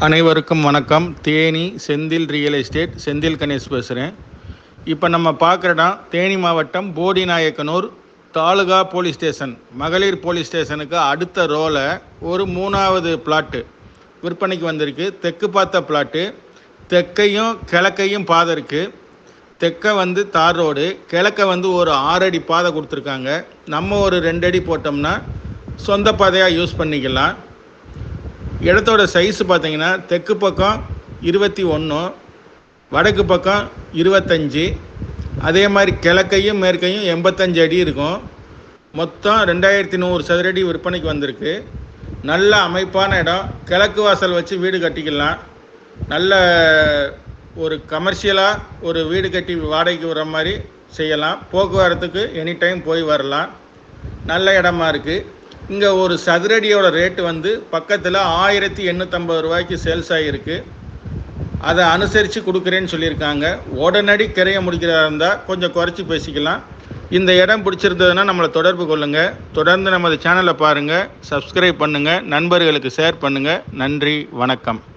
அனைவருக்கும் வணக்கம் Theni Senthil real estate Senthil Ganesh பேசுகிறேன் இப்போ நம்ம பார்க்குற இடம் தேனி மாவட்டம் போடிநாயக்கனூர் தாலுகா போலீஸ் ஸ்டேஷன் மகளிர் போலீஸ் ஸ்டேஷனுக்கு அடுத்த ரோல ஒரு மூணாவது பிளாட்டு விற்பனைக்கு வந்திருக்கு தெற்கு பார்த்த பிளாட்டு தெற்கையும் கிழக்கையும் பாதை இருக்குது தெற்க வந்து தார் ரோடு கிழக்க வந்து ஒரு ஆறடி பாதை கொடுத்துருக்காங்க நம்ம ஒரு ரெண்டு அடி போட்டோம்னா சொந்த பாதையாக யூஸ் பண்ணிக்கலாம் இடத்தோட சைஸ் பார்த்தீங்கன்னா தெற்கு பக்கம் இருபத்தி ஒன்று வடக்கு பக்கம் இருபத்தஞ்சி அதே மாதிரி கிழக்கையும் மேற்கையும் எண்பத்தஞ்சு அடி இருக்கும் மொத்தம் ரெண்டாயிரத்தி நூறு சதுரடி விற்பனைக்கு வந்திருக்கு நல்ல அமைப்பான இடம் கிழக்கு வாசல் வச்சு வீடு கட்டிக்கலாம் நல்ல ஒரு கமர்ஷியலாக ஒரு வீடு கட்டி வாடகைக்கு வர மாதிரி செய்யலாம் போக்குவரத்துக்கு எனி டைம் போய் வரலாம் நல்ல இடமா இருக்குது இங்கே ஒரு சதுரடியோட ரேட்டு வந்து பக்கத்தில் ஆயிரத்தி எண்ணூற்றம்பது ரூபாய்க்கு சேல்ஸ் ஆகிருக்கு அதை அனுசரித்து கொடுக்குறேன்னு சொல்லியிருக்காங்க உடனடி கிரைய முடிக்கிறதா இருந்தால் கொஞ்சம் குறைச்சி பேசிக்கலாம் இந்த இடம் பிடிச்சிருந்ததுன்னா நம்மளை தொடர்பு கொள்ளுங்கள் தொடர்ந்து நமது சேனலை பாருங்கள் சப்ஸ்கிரைப் பண்ணுங்கள் நண்பர்களுக்கு ஷேர் பண்ணுங்கள் நன்றி வணக்கம்